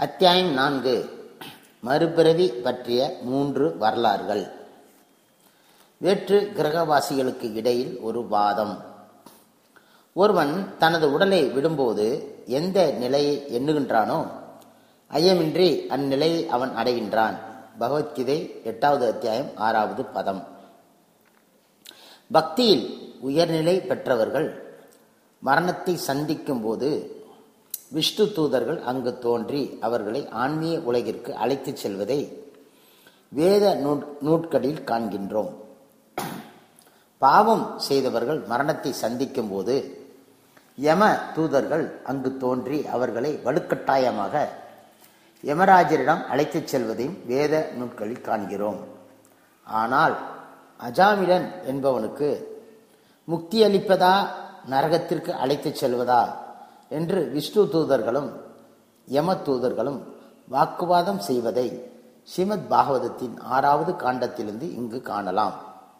அத்தியாயம் நான்கு மறுபிறவி பற்றிய மூன்று வரலாறுகள் வேற்று கிரகவாசிகளுக்கு இடையில் ஒரு வாதம் ஒருவன் தனது உடலை விடும்போது எந்த நிலையை எண்ணுகின்றானோ ஐயமின்றி அந்நிலையை அவன் அடைகின்றான் பகவத்கீதை எட்டாவது அத்தியாயம் ஆறாவது பதம் பக்தியில் உயர்நிலை பெற்றவர்கள் மரணத்தை சந்திக்கும் போது விஷ்ணு தூதர்கள் அங்கு தோன்றி அவர்களை ஆன்மீக உலகிற்கு அழைத்துச் செல்வதை வேத நூற் நூட்களில் காண்கின்றோம் பாவம் செய்தவர்கள் மரணத்தை சந்திக்கும் போது யம தூதர்கள் அங்கு தோன்றி அவர்களை வலுக்கட்டாயமாக யமராஜரிடம் அழைத்துச் செல்வதையும் வேத நூட்களில் காண்கிறோம் ஆனால் அஜாமிலன் என்பவனுக்கு முக்தி அளிப்பதா நரகத்திற்கு அழைத்துச் செல்வதா என்று விஷ்ணு தூதர்களும் யம தூதர்களும் வாக்குவாதம் செய்வதை ஸ்ரீமத் பாகவதத்தின் ஆறாவது காண்டத்திலிருந்து இங்கு காணலாம்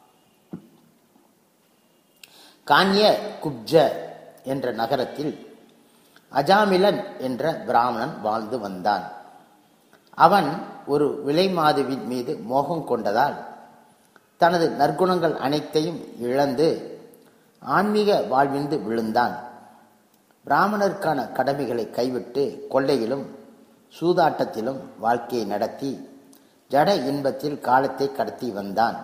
கான்ய குப்ஜ என்ற நகரத்தில் அஜாமிலன் என்ற பிராமணன் வாழ்ந்து வந்தான் அவன் ஒரு விலைமாதுவின் மீது மோகம் கொண்டதால் தனது நற்குணங்கள் அனைத்தையும் இழந்து ஆன்மீக வாழ்விந்து விழுந்தான் பிராமணருக்கான கடமைகளை கைவிட்டு கொள்ளையிலும் சூதாட்டத்திலும் வாழ்க்கையை நடத்தி ஜட இன்பத்தில் காலத்தை கடத்தி வந்தான்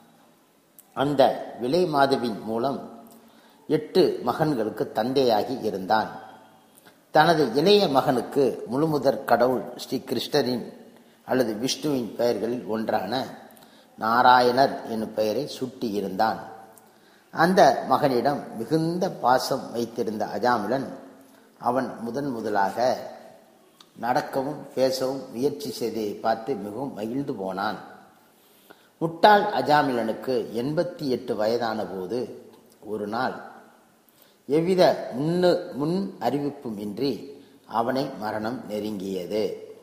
அந்த விலை மாதுவின் மூலம் எட்டு மகன்களுக்கு தந்தையாகி இருந்தான் தனது இளைய மகனுக்கு முழுமுதற் கடவுள் ஸ்ரீ கிருஷ்ணரின் அல்லது விஷ்ணுவின் பெயர்களில் ஒன்றான நாராயணர் என்னும் பெயரை சூட்டியிருந்தான் அந்த மகனிடம் மிகுந்த பாசம் வைத்திருந்த அஜாமிலன் அவன் முதன் முதலாக நடக்கவும் பேசவும் முயற்சி செய்ததை பார்த்து மிகவும் மகிழ்ந்து போனான் முட்டாள் அஜாமிலனுக்கு எண்பத்தி எட்டு வயதான போது ஒரு நாள் எவ்வித முன்னு முன் அறிவிப்பும் இன்றி அவனை மரணம் நெருங்கியது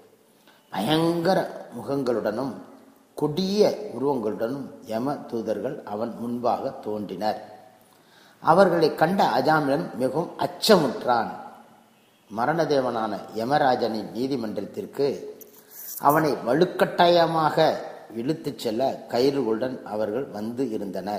பயங்கர முகங்களுடனும் கொடிய உருவங்களுடனும் யம தூதர்கள் அவன் முன்பாக தோன்றினர் அவர்களை கண்ட அஜாமிலன் மிகவும் அச்சமுற்றான் மரணதேவனான யமராஜனின் நீதிமன்றத்திற்கு அவனை வலுக்கட்டாயமாக இழுத்துச் செல்ல கயிறுகளுடன் அவர்கள் வந்து இருந்தனர்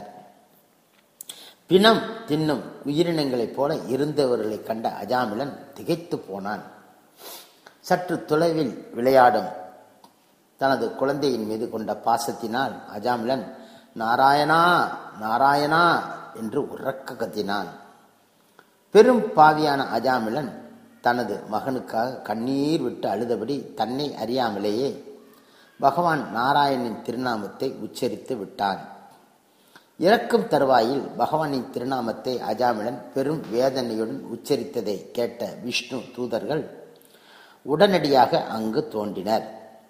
பிணம் தின்னும் உயிரினங்களைப் போல இருந்தவர்களை கண்ட அஜாமிலன் திகைத்து போனான் சற்று தொலைவில் விளையாடும் தனது குழந்தையின் மீது கொண்ட பாசத்தினால் அஜாமிலன் நாராயணா நாராயணா என்று உறக்க கத்தினான் பெரும் பாவியான அஜாமிலன் தனது மகனுக்காக கண்ணீர் விட்டு அழுதபடி தன்னை அறியாமலேயே பகவான் நாராயணின் திருநாமத்தை உச்சரித்து விட்டான் இறக்கும் தருவாயில் பகவானின் திருநாமத்தை அஜாமிலன் பெரும் வேதனையுடன் உச்சரித்ததை கேட்ட விஷ்ணு தூதர்கள் உடனடியாக அங்கு தோன்றினர்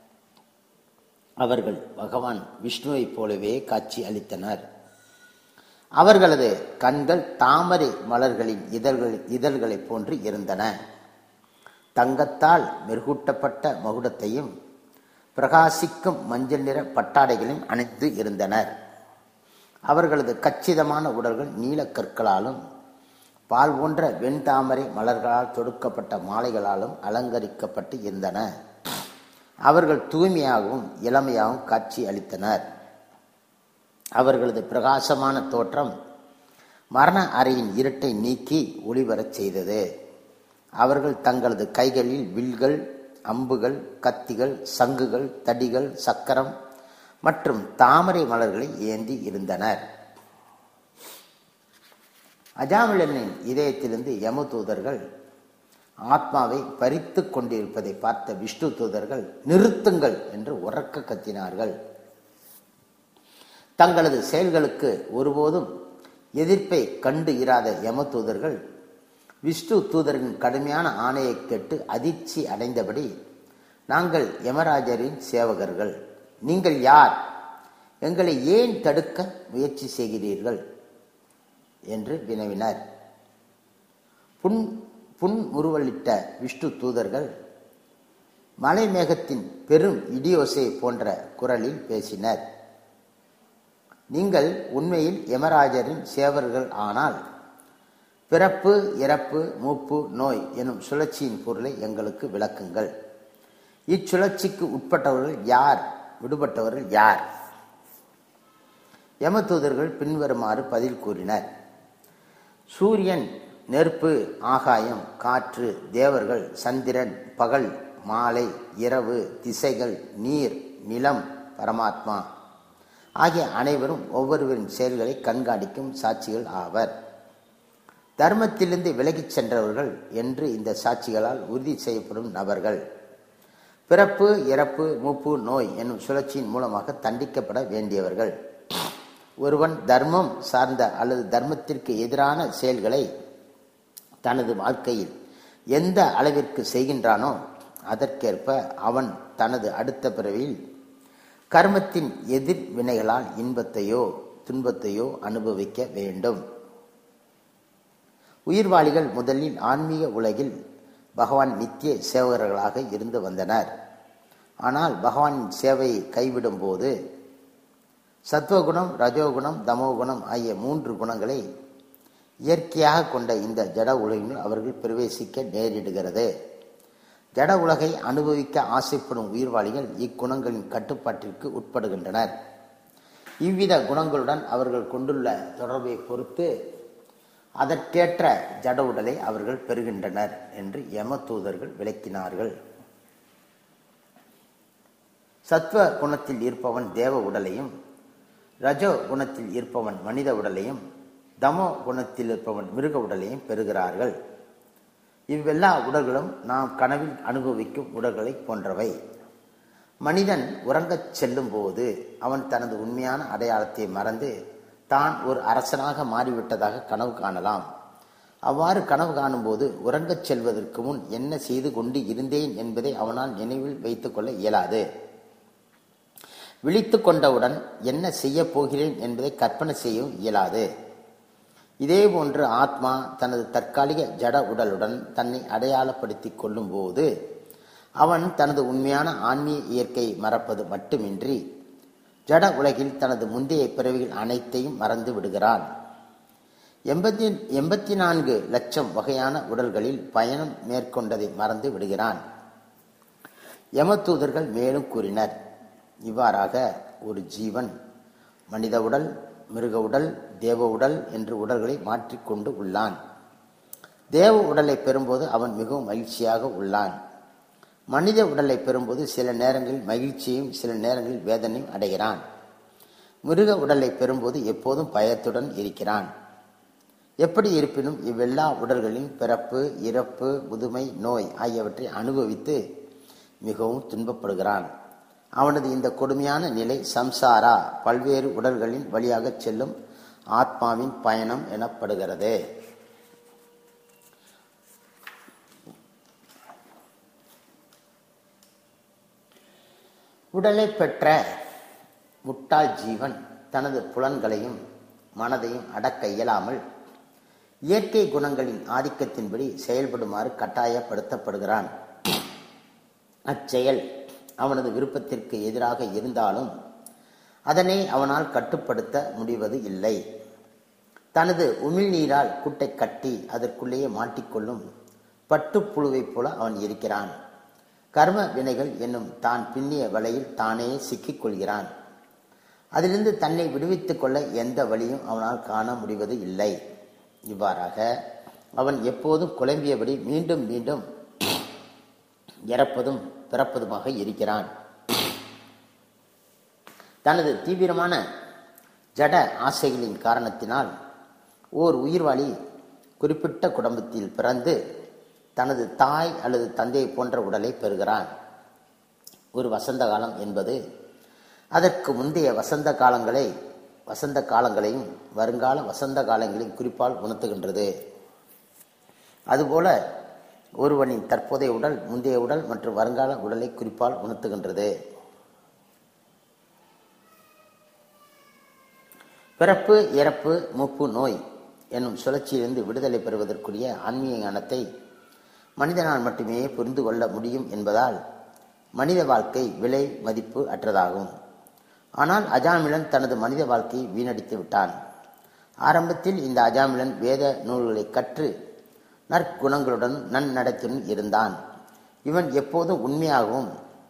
அவர்கள் பகவான் விஷ்ணுவைப் போலவே காட்சி அளித்தனர் அவர்களது கண்கள் தாமரை மலர்களின் இதழ்கள் இதழ்களைப் போன்று இருந்தன தங்கத்தால் மெருகூட்டப்பட்ட மகுடத்தையும் பிரகாசிக்கும் மஞ்சள் நிற பட்டாடைகளையும் அணிந்து இருந்தனர் அவர்களது கச்சிதமான உடல்கள் நீலக்கற்களாலும் பால் போன்ற வெண்தாமரை மலர்களால் தொடுக்கப்பட்ட மாலைகளாலும் அலங்கரிக்கப்பட்டு இருந்தன அவர்கள் தூய்மையாகவும் இளமையாகவும் காட்சி அளித்தனர் அவர்களது பிரகாசமான தோற்றம் மரண அறையின் இருட்டை நீக்கி ஒளிவரச் செய்தது அவர்கள் தங்களது கைகளில் வில்கள் அம்புகள் கத்திகள் சங்குகள் தடிகள் சக்கரம் மற்றும் தாமரை மலர்களை ஏந்தி இருந்தனர் அஜாமிலனின் இதயத்திலிருந்து யம தூதர்கள் ஆத்மாவை பறித்து கொண்டிருப்பதை பார்த்த விஷ்ணு தூதர்கள் நிறுத்துங்கள் என்று உறக்க கத்தினார்கள் தங்களது செயல்களுக்கு ஒருபோதும் எதிர்ப்பை கண்டு இராத யம தூதர்கள் விஷ்ணு தூதரின் கடுமையான ஆணையை கேட்டு அதிர்ச்சி அடைந்தபடி நாங்கள் யமராஜரின் சேவகர்கள் நீங்கள் யார் எங்களை ஏன் தடுக்க முயற்சி செய்கிறீர்கள் என்று வினவினர் புன் புன் முறுவலிட்ட விஷ்ணு தூதர்கள் மலை மேகத்தின் பெரும் இடியோசை போன்ற குரலில் பேசினர் நீங்கள் உண்மையில் யமராஜரின் சேவர்கள் ஆனால் பிறப்பு இறப்பு மூப்பு நோய் எனும் சுழற்சியின் பொருளை எங்களுக்கு விளக்குங்கள் இச்சுழற்சிக்கு உட்பட்டவர்கள் யார் விடுபட்டவர்கள் யார் யமதூதர்கள் பின்வருமாறு பதில் கூறினர் சூரியன் நெருப்பு ஆகாயம் காற்று தேவர்கள் சந்திரன் பகல் மாலை இரவு திசைகள் நீர் நிலம் பரமாத்மா ஆகிய அனைவரும் ஒவ்வொருவரின் செயல்களை கண்காணிக்கும் சாட்சிகள் ஆவர் தர்மத்திலிருந்து விலகிச் சென்றவர்கள் என்று இந்த சாட்சிகளால் உறுதி செய்யப்படும் நபர்கள் பிறப்பு இறப்பு மூப்பு நோய் என்னும் சுழற்சியின் மூலமாக தண்டிக்கப்பட வேண்டியவர்கள் ஒருவன் தர்மம் சார்ந்த அல்லது தர்மத்திற்கு எதிரான செயல்களை தனது வாழ்க்கையில் எந்த அளவிற்கு செய்கின்றானோ அதற்கேற்ப அவன் தனது அடுத்த பிறவியில் கர்மத்தின் எதிர் வினைகளால் இன்பத்தையோ துன்பத்தையோ அனுபவிக்க வேண்டும் உயிர்வாளிகள் முதலில் ஆன்மீக உலகில் பகவான் நித்திய சேவகர்களாக இருந்து வந்தனர் ஆனால் பகவானின் சேவையை கைவிடும் போது சத்வகுணம் ரஜோகுணம் தமோகுணம் ஆகிய மூன்று குணங்களை இயற்கையாக கொண்ட இந்த ஜட உலகில் அவர்கள் பிரவேசிக்க நேரிடுகிறது ஜட உலகை அனுபவிக்க ஆசைப்படும் உயிர்வாளிகள் இக்குணங்களின் கட்டுப்பாட்டிற்கு உட்படுகின்றனர் இவ்வித குணங்களுடன் அவர்கள் கொண்டுள்ள தொடர்பை பொறுத்து அதற்கேற்ற ஜட உடலை அவர்கள் பெறுகின்றனர் என்று யம தூதர்கள் விளக்கினார்கள் சத்வ குணத்தில் இருப்பவன் தேவ உடலையும் ரஜோ குணத்தில் இருப்பவன் மனித உடலையும் தமோ குணத்தில் இருப்பவன் மிருக உடலையும் பெறுகிறார்கள் இவ்வெல்லா உடல்களும் நாம் கனவில் அனுபவிக்கும் உடல்களை போன்றவை மனிதன் உறங்கச் செல்லும் போது அவன் தனது உண்மையான அடையாளத்தை மறந்து தான் ஒரு அரசனாக மாறிவிட்டதாக கனவு காணலாம் அவ்வாறு கனவு காணும்போது உறங்கச் செல்வதற்கு முன் என்ன செய்து கொண்டு இருந்தேன் என்பதை அவனால் நினைவில் வைத்துக் கொள்ள இயலாது விழித்து கொண்டவுடன் என்ன செய்ய போகிறேன் என்பதை கற்பனை செய்யவும் இயலாது இதே போன்று ஆத்மா தனது தற்காலிக ஜட உடலுடன் தன்னை அடையாளப்படுத்திக் கொள்ளும் போது அவன் தனது உண்மையான ஆன்மீக இயற்கை மறப்பது மட்டுமின்றி ஜட உலகில் தனது முந்தைய பிறவிகள் அனைத்தையும் மறந்து விடுகிறான் எண்பத்தி எண்பத்தி நான்கு லட்சம் வகையான உடல்களில் பயணம் மேற்கொண்டதை மறந்து விடுகிறான் யமதூதர்கள் மேலும் கூறினர் இவ்வாறாக ஒரு ஜீவன் மனித உடல் மிருக உடல் தேவ உடல் என்று உடல்களை மாற்றிக்கொண்டு உள்ளான் தேவ உடலை பெறும்போது அவன் மிகவும் மகிழ்ச்சியாக உள்ளான் மனித உடலை பெறும்போது சில நேரங்களில் மகிழ்ச்சியும் சில நேரங்களில் வேதனையும் அடைகிறான் மிருக உடலை பெறும்போது எப்போதும் பயத்துடன் இருக்கிறான் எப்படி இருப்பினும் இவ்வெல்லா உடல்களின் பிறப்பு இறப்பு முதுமை நோய் ஆகியவற்றை அனுபவித்து மிகவும் துன்பப்படுகிறான் அவனது இந்த கொடுமையான நிலை சம்சாரா பல்வேறு உடல்களின் வழியாக செல்லும் ஆத்மாவின் பயணம் எனப்படுகிறது உடலை பெற்ற முட்டாள் ஜீவன் தனது புலன்களையும் மனதையும் அடக்க இயலாமல் இயற்கை குணங்களின் ஆதிக்கத்தின்படி செயல்படுமாறு கட்டாயப்படுத்தப்படுகிறான் அச்செயல் அவனது விருப்பத்திற்கு எதிராக இருந்தாலும் அதனை அவனால் கட்டுப்படுத்த முடிவது இல்லை தனது உமிழ்நீரால் குட்டை கட்டி அதற்குள்ளேயே மாட்டிக்கொள்ளும் பட்டுப்புழுவைப் போல அவன் இருக்கிறான் கர்ம வினைகள் என்னும் தான் பின்னிய வலையில் தானே சிக்கிக் கொள்கிறான் அதிலிருந்து தன்னை விடுவித்துக் கொள்ள எந்த வழியும் அவனால் காண முடிவது இல்லை இவ்வாறாக அவன் எப்போதும் குழம்பியபடி மீண்டும் மீண்டும் இறப்பதும் பிறப்பதுமாக இருக்கிறான் தனது தீவிரமான ஜட ஆசைகளின் காரணத்தினால் ஓர் உயிர்வாளி குறிப்பிட்ட குடும்பத்தில் பிறந்து தனது தாய் அல்லது தந்தையை போன்ற உடலை பெறுகிறான் ஒரு வசந்த காலம் என்பது அதற்கு முந்தைய வசந்த காலங்களை வசந்த காலங்களையும் வருங்கால வசந்த காலங்களையும் குறிப்பால் உணர்த்துகின்றது அதுபோல ஒருவனின் தற்போதைய உடல் முந்தைய உடல் மற்றும் வருங்கால உடலை குறிப்பால் உணர்த்துகின்றது பிறப்பு இறப்பு மூப்பு நோய் என்னும் சுழற்சியிலிருந்து விடுதலை பெறுவதற்குரிய ஆன்மீக ஞானத்தை மனிதனால் மட்டுமே புரிந்து கொள்ள முடியும் என்பதால் மனித வாழ்க்கை விலை மதிப்பு அற்றதாகும் ஆனால் அஜாமிலன் தனது மனித வாழ்க்கையை வீணடித்து விட்டான் ஆரம்பத்தில் இந்த அஜாமிலன் வேத நூல்களை கற்று நற்குணங்களுடன் நன்னடத்துடன் இருந்தான் இவன் எப்போதும் உண்மையாகவும்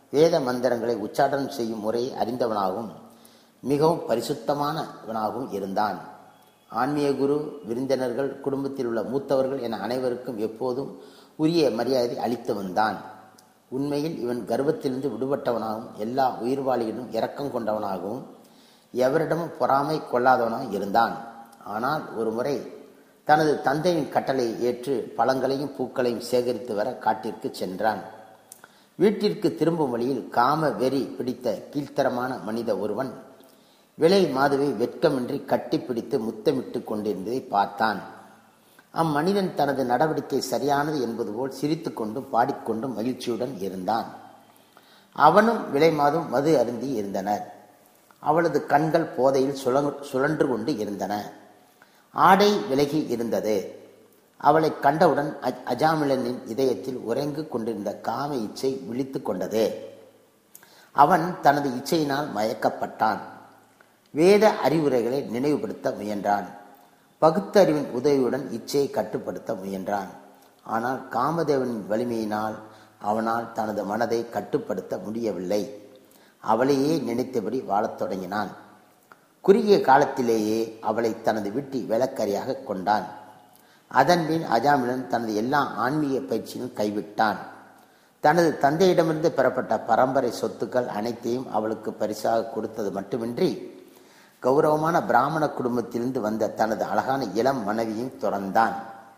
வேத மந்திரங்களை உச்சாடனம் செய்யும் முறையை அறிந்தவனாகவும் மிகவும் பரிசுத்தமானவனாகவும் இருந்தான் ஆன்மீக குரு விருந்தினர்கள் குடும்பத்தில் உள்ள மூத்தவர்கள் என அனைவருக்கும் எப்போதும் உரிய மரியாதை அளித்து வந்தான் உண்மையில் இவன் கர்வத்திலிருந்து விடுபட்டவனாகவும் எல்லா உயிர்வாளிகளிலும் இரக்கம் கொண்டவனாகவும் எவரிடமும் பொறாமை கொள்ளாதவனாகவும் இருந்தான் ஆனால் ஒரு முறை தனது தந்தையின் கட்டளையை ஏற்று பழங்களையும் பூக்களையும் சேகரித்து வர காட்டிற்கு சென்றான் வீட்டிற்கு திரும்பும் வழியில் காம வெறி பிடித்த கீழ்த்தரமான மனித ஒருவன் விலை மாதுவை வெட்கமின்றி கட்டிப்பிடித்து முத்தமிட்டு கொண்டிருந்ததை பார்த்தான் அம்மனிதன் தனது நடவடிக்கை சரியானது என்பது போல் சிரித்துக்கொண்டும் பாடிக்கொண்டும் மகிழ்ச்சியுடன் இருந்தான் அவனும் விலை மாதும் மது அருந்தி இருந்தனர் அவளது கண்கள் போதையில் சுழன்று கொண்டு இருந்தன ஆடை விலகி இருந்தது அவளை கண்டவுடன் அஜாமிலனின் இதயத்தில் உறங்கு கொண்டிருந்த காம இச்சை விழித்து கொண்டது அவன் தனது இச்சையினால் மயக்கப்பட்டான் வேத அறிவுரைகளை நினைவுபடுத்த முயன்றான் பகுத்தறிவின் உதவியுடன் இச்சையை கட்டுப்படுத்த முயன்றான் ஆனால் காமதேவனின் வலிமையினால் அவனால் தனது மனதை கட்டுப்படுத்த முடியவில்லை அவளையே நினைத்தபடி வாழத் தொடங்கினான் குறுகிய காலத்திலேயே அவளை தனது வீட்டு விளக்கரியாக கொண்டான் அதன்பின் அஜாமிலன் தனது எல்லா ஆன்மீக பயிற்சியும் கைவிட்டான் தனது தந்தையிடமிருந்து பெறப்பட்ட பரம்பரை சொத்துக்கள் அனைத்தையும் அவளுக்கு பரிசாக கொடுத்தது மட்டுமின்றி கௌரவமான பிராமண குடும்பத்திலிருந்து வந்த தனது அழகான இளம் மனைவியும் தொடர்ந்தான்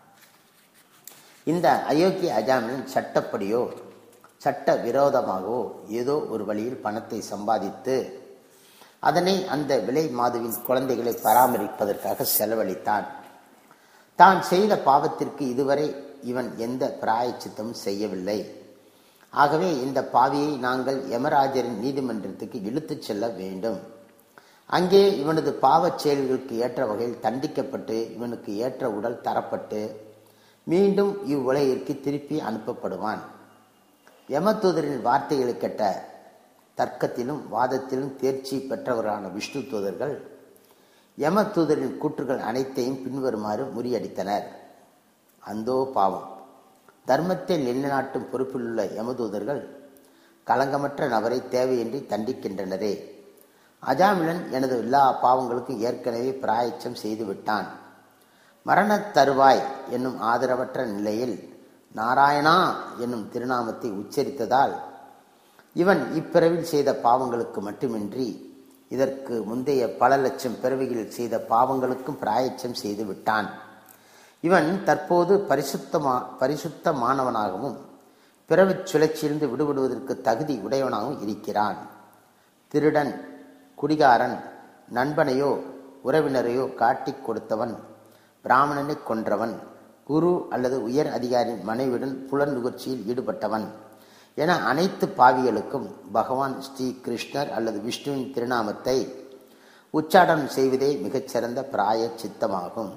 இந்த அயோக்கிய அஜாமிலன் சட்டப்படியோ சட்ட விரோதமாகவோ ஏதோ ஒரு வழியில் பணத்தை சம்பாதித்து அதனை அந்த விலை மாதுவின் குழந்தைகளை பராமரிப்பதற்காக செலவழித்தான் தான் செய்த பாவத்திற்கு இதுவரை இவன் எந்த பிராயச்சித்தமும் செய்யவில்லை ஆகவே இந்த பாவியை நாங்கள் யமராஜரின் நீதிமன்றத்துக்கு இழுத்துச் செல்ல வேண்டும் அங்கே இவனது பாவச் செயல்களுக்கு ஏற்ற வகையில் தண்டிக்கப்பட்டு இவனுக்கு ஏற்ற உடல் தரப்பட்டு மீண்டும் இவ்வுலகிற்கு திருப்பி அனுப்பப்படுவான் யமதூதரின் வார்த்தைகளை கேட்ட தர்க்கத்திலும் வாதத்திலும் தேர்ச்சி பெற்றவர்களான விஷ்ணு தூதர்கள் யம தூதரின் கூற்றுகள் அனைத்தையும் பின்வருமாறு முறியடித்தனர் அந்தோ பாவம் தர்மத்தை நிலைநாட்டும் பொறுப்பில் உள்ள யமதூதர்கள் களங்கமற்ற நபரை தேவையின்றி தண்டிக்கின்றனரே அஜாமிலன் எனது எல்லா பாவங்களுக்கும் ஏற்கனவே பிராயச்சம் செய்து விட்டான் மரணத் தருவாய் என்னும் ஆதரவற்ற நிலையில் நாராயணா என்னும் திருநாமத்தை உச்சரித்ததால் இவன் இப்பிறவில் செய்த பாவங்களுக்கு மட்டுமின்றி இதற்கு முந்தைய பல லட்சம் பிறவிகளில் செய்த பாவங்களுக்கும் பிராயச்சம் செய்து விட்டான் இவன் தற்போது பரிசுத்தமா பரிசுத்தமானவனாகவும் பிறவிச் சுழற்சியிலிருந்து விடுபடுவதற்கு தகுதி உடையவனாகவும் இருக்கிறான் திருடன் குடிகாரன் நண்பனையோ உறவினரையோ காட்டிக் கொடுத்தவன் பிராமணனை கொன்றவன் குரு அல்லது உயர் அதிகாரியின் மனைவியுடன் புலன் நுகர்ச்சியில் ஈடுபட்டவன் என அனைத்து பாவிகளுக்கும் பகவான் ஸ்ரீ கிருஷ்ணர் அல்லது விஷ்ணுவின் திருநாமத்தை உச்சாடனம் செய்வதே மிகச்சிறந்த பிராய சித்தமாகும்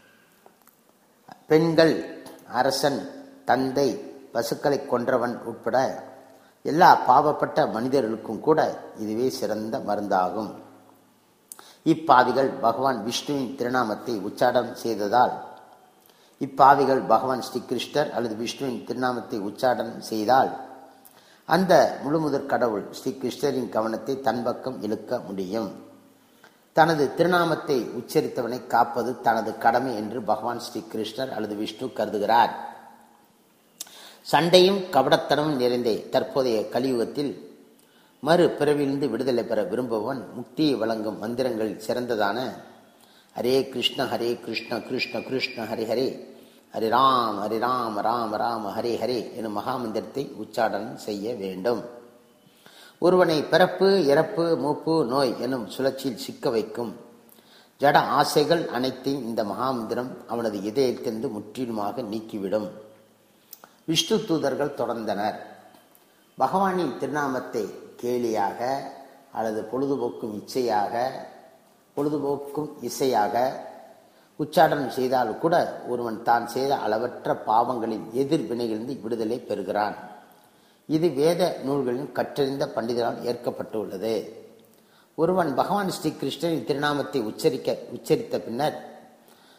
பெண்கள் அரசன் தந்தை பசுக்களை கொன்றவன் உட்பட எல்லா பாவப்பட்ட மனிதர்களுக்கும் கூட இதுவே சிறந்த மருந்தாகும் இப்பாவிகள் பகவான் விஷ்ணுவின் திருநாமத்தை உச்சாடனம் செய்ததால் இப்பாவிகள் பகவான் ஸ்ரீ கிருஷ்ணர் அல்லது விஷ்ணுவின் திருநாமத்தை உச்சாடனம் செய்தால் அந்த முழுமுதற் கடவுள் ஸ்ரீ கிருஷ்ணரின் கவனத்தை தன் பக்கம் இழுக்க முடியும் தனது திருநாமத்தை உச்சரித்தவனை காப்பது தனது கடமை என்று பகவான் ஸ்ரீ கிருஷ்ணர் அல்லது விஷ்ணு கருதுகிறார் சண்டையும் கபடத்தனமும் நிறைந்த தற்போதைய கலியுகத்தில் மறு பிறவிலிருந்து விடுதலை பெற விரும்புபவன் முக்தியை வழங்கும் மந்திரங்களில் சிறந்ததான ஹரே கிருஷ்ண ஹரே கிருஷ்ண கிருஷ்ண கிருஷ்ண ஹரே ஹரே ஹரி ராம் ஹரி ராம் ராம ராம ஹரே ஹரே எனும் மகாமந்திரத்தை உச்சாடனம் செய்ய வேண்டும் ஒருவனை பிறப்பு இறப்பு மூப்பு நோய் எனும் சுழற்சியில் சிக்க வைக்கும் ஜட ஆசைகள் அனைத்தையும் இந்த மகாமந்திரம் அவனது இதயத்திலிருந்து முற்றிலுமாக நீக்கிவிடும் விஷ்ணு தூதர்கள் தொடர்ந்தனர் பகவானின் திருநாமத்தை கேலியாக அல்லது பொழுதுபோக்கும் இச்சையாக பொழுதுபோக்கும் இசையாக உச்சாடனம் செய்தால் கூட ஒருவன் தான் செய்த அளவற்ற பாவங்களின் எதிர்வினைகளிலிருந்து விடுதலை பெறுகிறான் இது வேத நூல்களில் கற்றறிந்த பண்டிதரால் ஏற்கப்பட்டுள்ளது ஒருவன் பகவான் ஸ்ரீ கிருஷ்ணரின் திருநாமத்தை உச்சரிக்க உச்சரித்த பின்னர்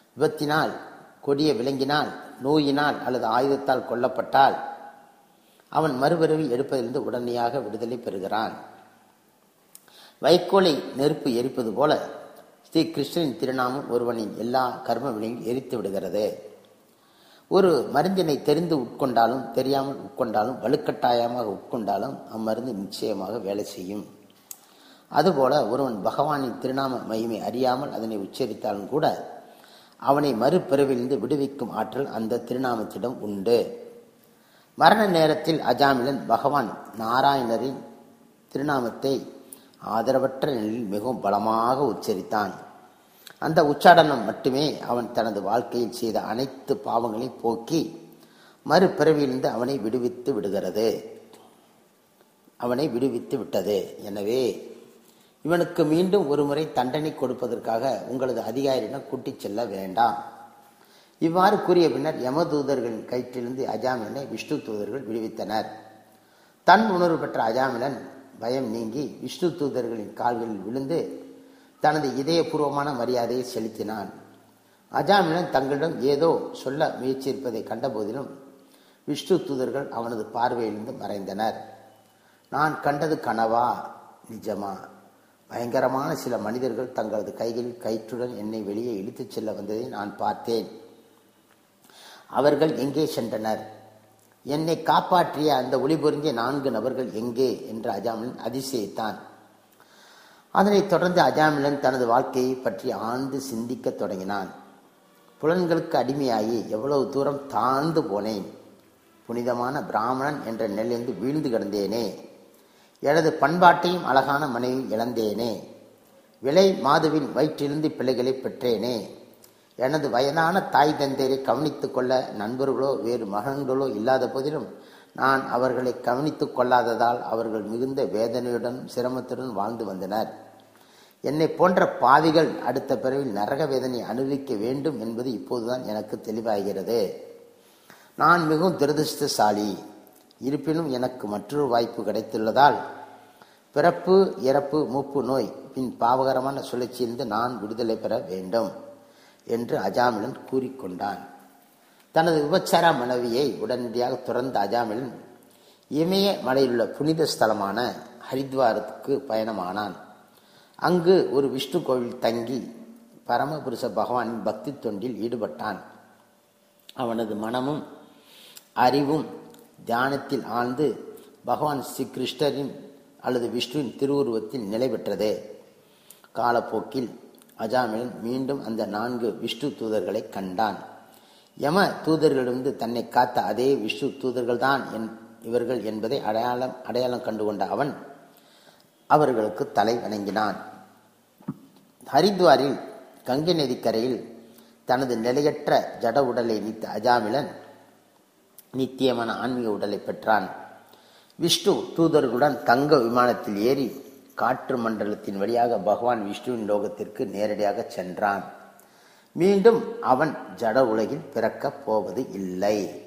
விபத்தினால் கொடிய விலங்கினால் நோயினால் அல்லது ஆயுதத்தால் கொல்லப்பட்டால் அவன் மறுபிறவி எடுப்பதிலிருந்து உடனடியாக விடுதலை பெறுகிறான் வைக்கோலை நெருப்பு எரிப்பது போல ஸ்ரீ கிருஷ்ணனின் திருநாமம் ஒருவனின் எல்லா கர்ம வினையும் எரித்து விடுகிறது ஒரு மருந்தினை தெரிந்து உட்கொண்டாலும் தெரியாமல் உட்கொண்டாலும் வலுக்கட்டாயமாக உட்கொண்டாலும் அம்மருந்து நிச்சயமாக வேலை செய்யும் அதுபோல ஒருவன் பகவானின் திருநாம மகிமை அறியாமல் அதனை உச்சரித்தாலும் கூட அவனை மறுபிறவிலிருந்து விடுவிக்கும் ஆற்றல் அந்த திருநாமத்திடம் உண்டு மரண நேரத்தில் அஜாமிலன் பகவான் நாராயணரின் திருநாமத்தை ஆதரவற்ற நிலையில் மிகவும் பலமாக உச்சரித்தான் அந்த உச்சாடனம் மட்டுமே அவன் தனது வாழ்க்கையில் செய்த அனைத்து பாவங்களையும் போக்கி மறுபிறவியிலிருந்து அவனை விடுவித்து விடுகிறது அவனை விடுவித்து விட்டது எனவே இவனுக்கு மீண்டும் ஒருமுறை தண்டனை கொடுப்பதற்காக உங்களது அதிகாரியிடம் கூட்டிச் செல்ல வேண்டாம் இவ்வாறு கூறிய பின்னர் யமதூதர்களின் கயிற்றிலிருந்து அஜாமிலனை விஷ்ணு தூதர்கள் விடுவித்தனர் தன் உணர்வு பெற்ற அஜாமிலன் பயம் நீங்கி விஷ்ணு தூதர்களின் கால்களில் விழுந்து தனது இதயபூர்வமான மரியாதையை செலுத்தினான் அஜாமிலன் தங்களிடம் ஏதோ சொல்ல முயற்சியிருப்பதை கண்டபோதிலும் விஷ்ணு தூதர்கள் அவனது பார்வையிலிருந்து மறைந்தனர் நான் கண்டது கனவா நிஜமா பயங்கரமான சில மனிதர்கள் தங்களது கைகளில் கயிற்றுடன் என்னை வெளியே இழுத்துச் செல்ல வந்ததை நான் பார்த்தேன் அவர்கள் எங்கே சென்றனர் என்னை காப்பாற்றிய அந்த ஒளிபொருந்திய நான்கு நபர்கள் எங்கே என்று அஜாமிலன் அதிசயித்தான் அதனைத் தொடர்ந்து அஜாமிலன் தனது வாழ்க்கையை பற்றி ஆழ்ந்து சிந்திக்கத் தொடங்கினான் புலன்களுக்கு அடிமையாகி எவ்வளவு தூரம் தாழ்ந்து போனேன் புனிதமான பிராமணன் என்ற நிலையிலிருந்து வீழ்ந்து கிடந்தேனே எனது பண்பாட்டையும் அழகான மனைவி இழந்தேனே விலை மாதுவின் வயிற்றிலிருந்து பிள்ளைகளை பெற்றேனே எனது வயதான தாய் தந்தையரை கவனித்துக் கொள்ள நண்பர்களோ வேறு மகன்களோ இல்லாத போதிலும் நான் அவர்களை கவனித்துக் கொள்ளாததால் அவர்கள் மிகுந்த வேதனையுடன் சிரமத்துடன் வாழ்ந்து வந்தனர் என்னை போன்ற பாவிகள் அடுத்த பிறவில் நரக வேதனை அனுபவிக்க வேண்டும் என்பது இப்போதுதான் எனக்கு தெளிவாகிறது நான் மிகவும் துரதிருஷ்டசாலி இருப்பினும் எனக்கு மற்றொரு வாய்ப்பு கிடைத்துள்ளதால் பிறப்பு இறப்பு மூப்பு நோய் பின் பாவகரமான சுழற்சியிலிருந்து நான் விடுதலை பெற வேண்டும் என்று அஜாமிலன் கூறிக்கொண்டான் தனது விபச்சார மனைவியை உடனடியாக துறந்த அஜாமிலன் இமய மலையிலுள்ள புனித ஸ்தலமான ஹரித்வாரத்துக்கு பயணமானான் அங்கு ஒரு விஷ்ணு கோவில் தங்கி பரமபுருஷ பகவானின் பக்தி தொண்டில் ஈடுபட்டான் அவனது மனமும் அறிவும் தியானத்தில் ஆழ்ந்து பகவான் ஸ்ரீ கிருஷ்ணரின் அல்லது விஷ்ணுவின் திருவுருவத்தில் நிலை பெற்றது காலப்போக்கில் அஜாமிலன் மீண்டும் அந்த நான்கு விஷ்ணு தூதர்களை கண்டான் யம தூதர்களிடமிருந்து தன்னை காத்த அதே விஷ்ணு தூதர்கள்தான் என் இவர்கள் என்பதை அடையாளம் அடையாளம் கண்டுகொண்ட அவன் அவர்களுக்கு தலை வணங்கினான் ஹரித்வாரில் கங்கை நதிக்கரையில் தனது நிலையற்ற ஜட உடலை நீத்த அஜாமிலன் நித்தியமான ஆன்மீக உடலை பெற்றான் விஷ்ணு தூதர்களுடன் தங்க விமானத்தில் ஏறி காற்று மண்டலத்தின் வழியாக பகவான் விஷ்ணுவின் லோகத்திற்கு நேரடியாக சென்றான் மீண்டும் அவன் ஜட உலகில் பிறக்கப் போவது இல்லை